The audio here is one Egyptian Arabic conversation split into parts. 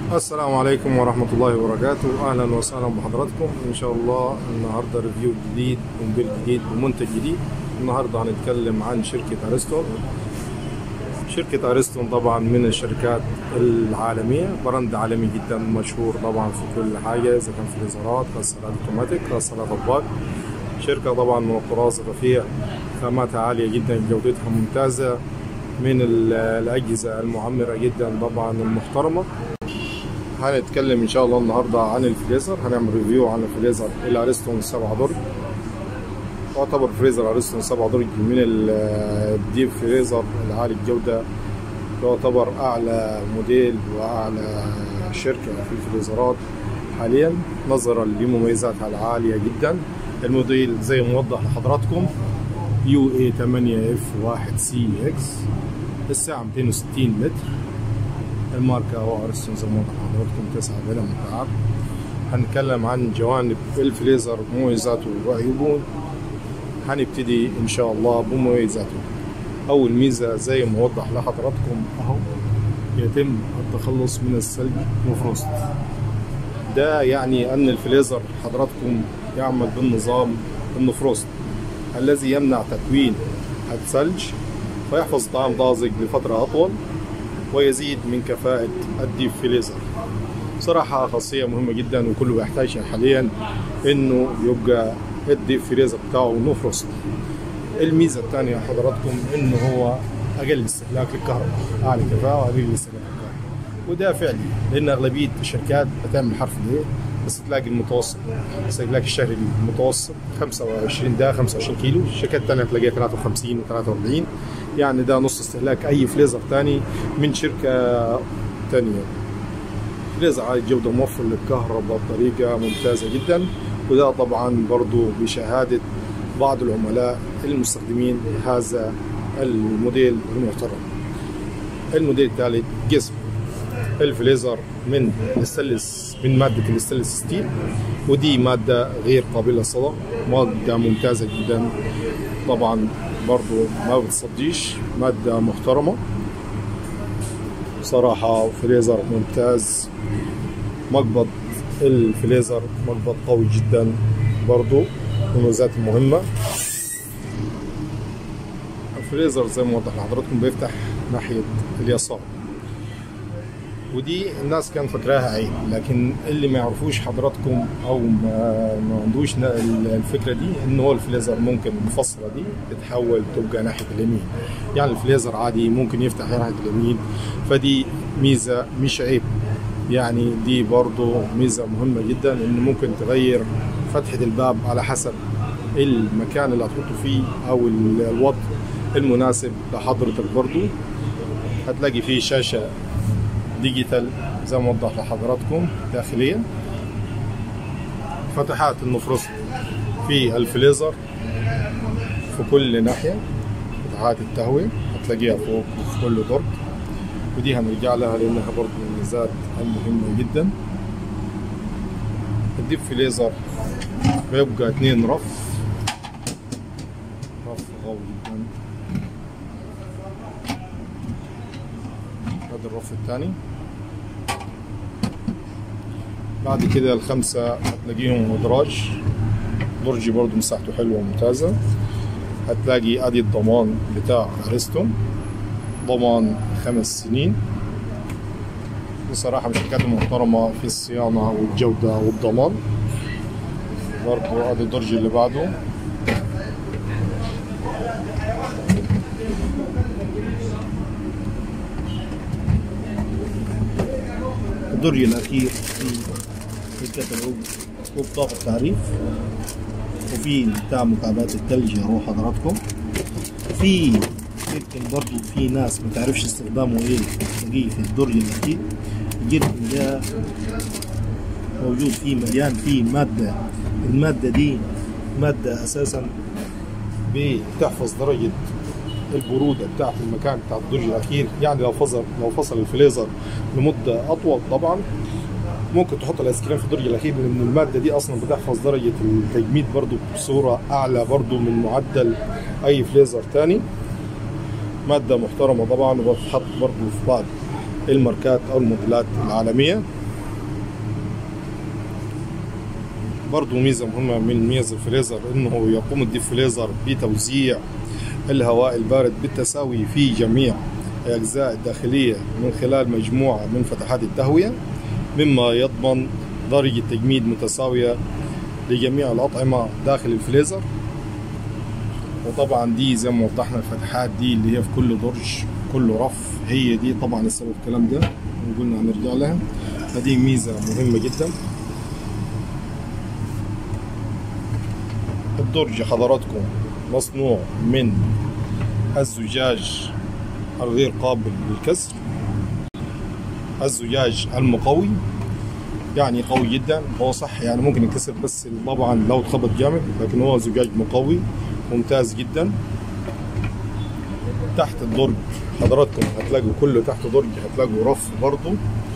السلام عليكم ورحمة الله وبركاته أهلا وسهلا بحضراتكم إن شاء الله النهاردة ريفيو جديد وموديل جديد ومنتج جديد النهاردة هنتكلم عن شركة أرسطون شركة أرسطون طبعا من الشركات العالمية براند عالمي جدا مشهور طبعا في كل حاجة إذا كان في الإزارات غسالات أوتوماتيك غسالات أطباق شركة طبعا من الطراز الرفيع خاماتها عالية جدا جودتها ممتازة من الأجهزة المعمرة جدا طبعا المحترمة هنتكلم ان شاء الله النهارده عن الفريزر هنعمل ريفيو عن الفريزر الارستون 7 درج يعتبر فريزر ارستون 7 درج من الديب فريزر العالي الجوده يعتبر اعلى موديل واعلى شركه في الفريزرات حاليا نظرا لمميزاتها العاليه جدا الموديل زي موضح لحضراتكم يو اي 8 اف 1 سي اكس الساعه 260 لتر الماركة هو أرسطون زي ما حضراتكم تسعة بلا مكعب هنتكلم عن جوانب الفريزر مميزاته وعيوبه هنبتدي إن شاء الله بمميزاته أول ميزة زي ما وضح لحضراتكم أهو يتم التخلص من الثلج وفروست ده يعني أن الفريزر حضراتكم يعمل بالنظام النفروست الذي يمنع تكوين الثلج فيحفظ الطعام طازج لفترة أطول ويزيد من كفاءة الديب فريزر صراحة خاصية مهمة جدا وكله بيحتاجها حاليا انه يبقى الديب فريزر بتاعه نو فروست الميزة الثانية حضراتكم انه هو اقل استهلاك للكهرباء اعلى كفاءة واقل استهلاك للكهرباء وده فعلي لان اغلبية الشركات بتعمل حرف دي بس تلاقي المتوسط استهلاك الشهري المتوسط 25 ده 25 كيلو الشركات الثانية تلاقيها 53 و43 يعني ده نص استهلاك اي فليزر تاني من شركة تانية فليزر عالي الجودة موفر للكهرباء بطريقة ممتازة جدا وده طبعا برضو بشهادة بعض العملاء المستخدمين هذا الموديل المحترم الموديل الثالث جسم الفليزر من الستانلس من مادة الستانلس ستيل ودي مادة غير قابلة للصدى مادة ممتازة جدا طبعا برضو ما بتصديش مادة محترمة صراحة فريزر ممتاز مقبض الفليزر مقبض قوي جدا برضو مميزات مهمة الفريزر زي ما وضح لحضراتكم بيفتح ناحية اليسار ودي الناس كان فاكراها عيب لكن اللي ما يعرفوش حضراتكم او ما, ما عندوش الفكره دي ان هو الفليزر ممكن المفصله دي تتحول تبقى ناحيه اليمين يعني الفليزر عادي ممكن يفتح ناحيه اليمين فدي ميزه مش عيب يعني دي برضو ميزه مهمه جدا ان ممكن تغير فتحه الباب على حسب المكان اللي هتحطه فيه او الوضع المناسب لحضرتك برضو هتلاقي فيه شاشه ديجيتال زي ما وضح لحضراتكم داخليا فتحات النفرست في الفليزر في كل ناحية فتحات التهوية هتلاقيها فوق في كل درج ودي هنرجع لها لأنها برضه من الميزات المهمة جدا الديب فليزر بيبقى اتنين رف رف قوي جدا هذا الرف الثاني بعد كده الخمسة هتلاقيهم مدراج درجي برضو مساحته حلوة وممتازة هتلاقي ادي الضمان بتاع ارستون ضمان خمس سنين بصراحة من الشركات المحترمة في الصيانة والجودة والضمان برضو ادي الدرج اللي بعده الدرج الأخير في الكتالوج وبطاقة تعريف وفي بتاع مكعبات الثلج اهو حضراتكم في يمكن برضو في ناس ما تعرفش استخدامه ايه تلاقيه في الدرج الأخير الجرم ده موجود فيه مليان فيه مادة المادة دي مادة أساسا بتحفظ درجة البروده بتاعت المكان بتاع الدرج الاخير يعني لو فصل لو فصل الفليزر لمده اطول طبعا ممكن تحط الايس كريم في الدرج الاخير لان الماده دي اصلا بتحفظ درجه التجميد برضو بصوره اعلى برضو من معدل اي فليزر تاني ماده محترمه طبعا وبتحط برضو في بعض الماركات او الموديلات العالميه برضو ميزة مهمة من ميز الفريزر انه يقوم الديب فريزر بتوزيع الهواء البارد بالتساوي في جميع الأجزاء الداخلية من خلال مجموعة من فتحات التهوية مما يضمن درجة تجميد متساوية لجميع الأطعمة داخل الفريزر وطبعا دي زي ما وضحنا الفتحات دي اللي هي في كل درج كل رف هي دي طبعا السبب الكلام ده وقلنا هنرجع لها فدي ميزة مهمة جدا الدرج حضراتكم مصنوع من الزجاج الغير قابل للكسر الزجاج المقوي يعني قوي جدا هو صح يعني ممكن ينكسر بس طبعا لو اتخبط جامد لكن هو زجاج مقوي ممتاز جدا تحت الدرج حضراتكم هتلاقوا كله تحت درج هتلاقوا رف برضو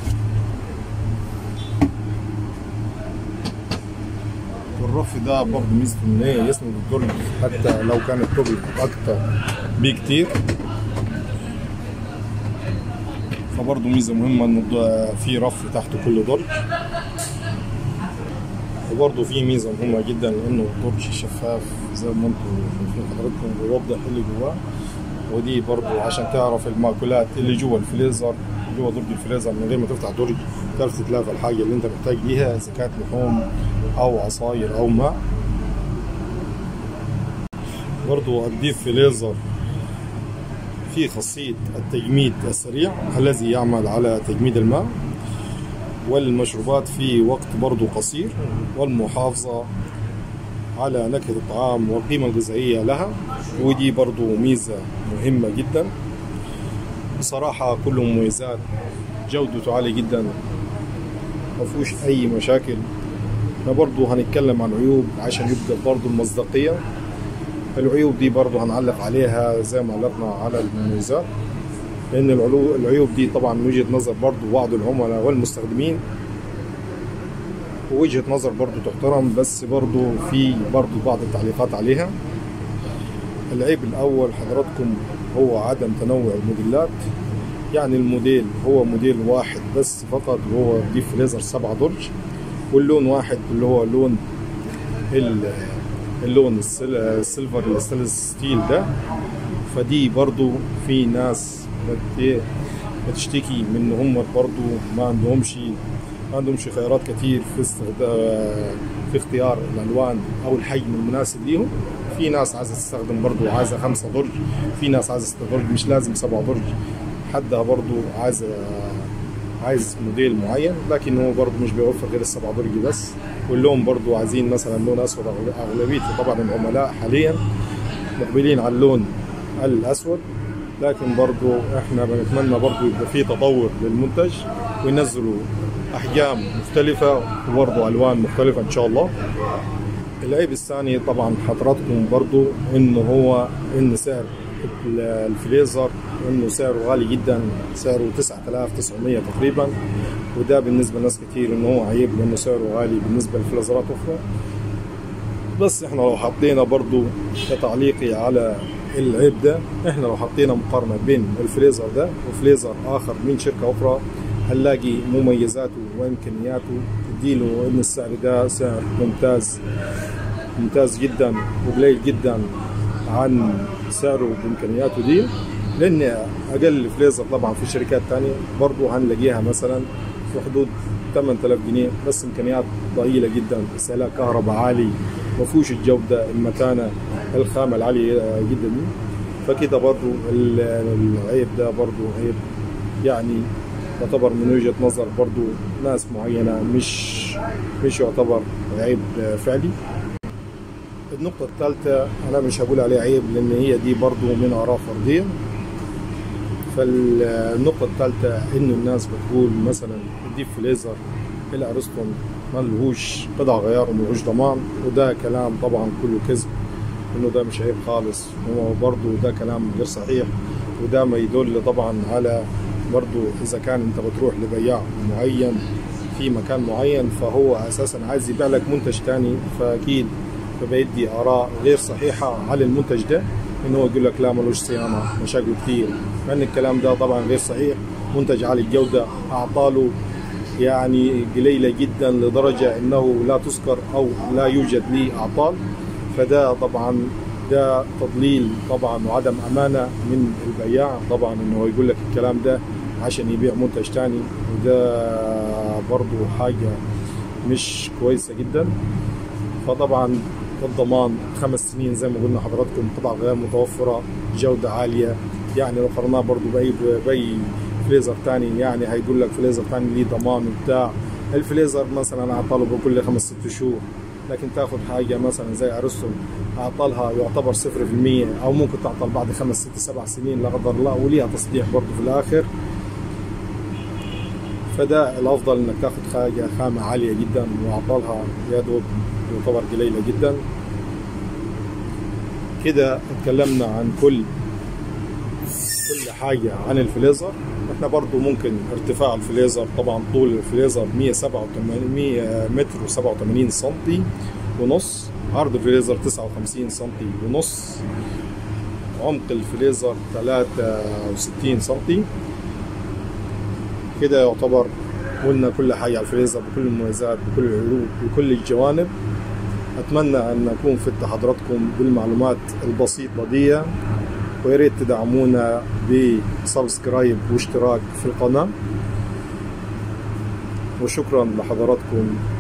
والرف ده برضه ميزته ان هي يسند الدرج حتى لو كان الطبل اكتر بكتير فبرضه ميزه مهمه انه في رف تحت كل درج وبرضه في ميزه مهمه جدا انه الدرج شفاف زي ما انتم شايفين حضراتكم بيوضح اللي جواه ودي برضه عشان تعرف المأكولات اللي جوا الفريزر جوا درج الفريزر من غير ما تفتح درج تعرف تتلافى الحاجه اللي انت محتاج ليها اذا كانت لحوم او عصاير او ماء برضو الديب فريزر في خاصية التجميد السريع الذي يعمل على تجميد الماء والمشروبات في وقت برضو قصير والمحافظة على نكهة الطعام والقيمة الغذائية لها ودي برضو ميزة مهمة جدا بصراحة كله مميزات جودته عالية جدا ما فيهوش أي مشاكل احنا برضو هنتكلم عن عيوب عشان يبقى برضو المصداقية العيوب دي برضو هنعلق عليها زي ما علقنا على المميزات لأن العيوب دي طبعا من وجهة نظر برضو بعض العملاء والمستخدمين ووجهة نظر برضو تحترم بس برضو في برضو بعض التعليقات عليها العيب الأول حضراتكم هو عدم تنوع الموديلات يعني الموديل هو موديل واحد بس فقط وهو ديب فريزر سبعة درج واللون واحد اللي هو لون اللون السيلفر الستانلس ستيل ده فدي برضو في ناس بتشتكي من ان هم برضو ما عندهمش ما عندهمش خيارات كتير في استخدام في اختيار الالوان او الحجم المناسب ليهم في ناس عايزه تستخدم برضو عايزه خمسة درج في ناس عايزه ستة درج مش لازم سبعة درج حدها برضو عايزه عايز موديل معين لكن هو برضه مش بيوفر غير السبع درج بس واللون برضه عايزين مثلا لون اسود اغلبيه طبعا العملاء حاليا مقبلين على اللون الاسود لكن برضه احنا بنتمنى برضه يبقى في تطور للمنتج وينزلوا احجام مختلفه وبرضه الوان مختلفه ان شاء الله العيب الثاني طبعا حضراتكم برضه انه هو ان سعر الفليزر انه سعره غالي جدا سعره 9900 تقريبا وده بالنسبه لناس كتير انه هو عيب لانه سعره غالي بالنسبه لفليزرات اخرى بس احنا لو حطينا برضو كتعليقي على العيب ده احنا لو حطينا مقارنه بين الفليزر ده وفليزر اخر من شركه اخرى هنلاقي مميزاته وامكانياته تديله ان السعر ده سعر ممتاز ممتاز جدا وقليل جدا عن سعره بامكانياته دي لان اقل فليزر طبعا في شركات تانية برضو هنلاقيها مثلا في حدود 8000 جنيه بس امكانيات ضئيله جدا استهلاك كهرباء عالي ما فيهوش الجوده المتانه الخامه العاليه جدا دي فكده برضو العيب ده برضو عيب يعني يعتبر من وجهه نظر برضو ناس معينه مش مش يعتبر عيب فعلي النقطة الثالثة أنا مش هقول عليها عيب لأن هي دي برضو من آراء فردية فالنقطة الثالثة إنه الناس بتقول مثلا الديب فليزر الأرسطون ما لهوش قطع غيار وملهوش ضمان وده كلام طبعا كله كذب إنه ده مش عيب خالص هو برضو ده كلام غير صحيح وده ما يدل طبعا على برضو إذا كان أنت بتروح لبياع معين في مكان معين فهو أساسا عايز يبيع لك منتج تاني فأكيد فبيدي اراء غير صحيحه على المنتج ده ان هو يقول لك لا ملوش صيانه مشاكل كتير لان الكلام ده طبعا غير صحيح منتج عالي الجودة أعطاله يعني قليلة جدا لدرجة أنه لا تذكر أو لا يوجد لي أعطال فده طبعا ده تضليل طبعا وعدم أمانة من البياع طبعا أنه يقول لك الكلام ده عشان يبيع منتج تاني وده برضو حاجة مش كويسة جدا فطبعا الضمان خمس سنين زي ما قلنا حضراتكم قطع غير متوفرة جودة عالية يعني لو قارناه برضو بأي بأي فليزر تاني يعني هيقول لك فليزر تاني ليه ضمان وبتاع الفليزر مثلا اعطاله كل خمس ست شهور لكن تاخذ حاجه مثلا زي ارسطو اعطالها يعتبر 0% او ممكن تعطل بعد خمس ست سبع سنين لا قدر الله وليها تصديح برضه في الاخر فده الافضل انك تاخذ حاجه خامه عاليه جدا واعطالها يا دوب يعتبر قليله جدا كده اتكلمنا عن كل كل حاجه عن الفليزر احنا برضو ممكن ارتفاع الفليزر طبعا طول الفليزر 187 100 متر و87 سنتي ونص عرض الفليزر 59 سنتي ونص عمق الفليزر 63 سنتي كده يعتبر قلنا كل حاجة على الفريزر بكل المميزات بكل العيوب بكل الجوانب أتمنى أن أكون فدت حضراتكم بالمعلومات البسيطة دي ويا ريت تدعمونا بسبسكرايب واشتراك في القناة وشكرا لحضراتكم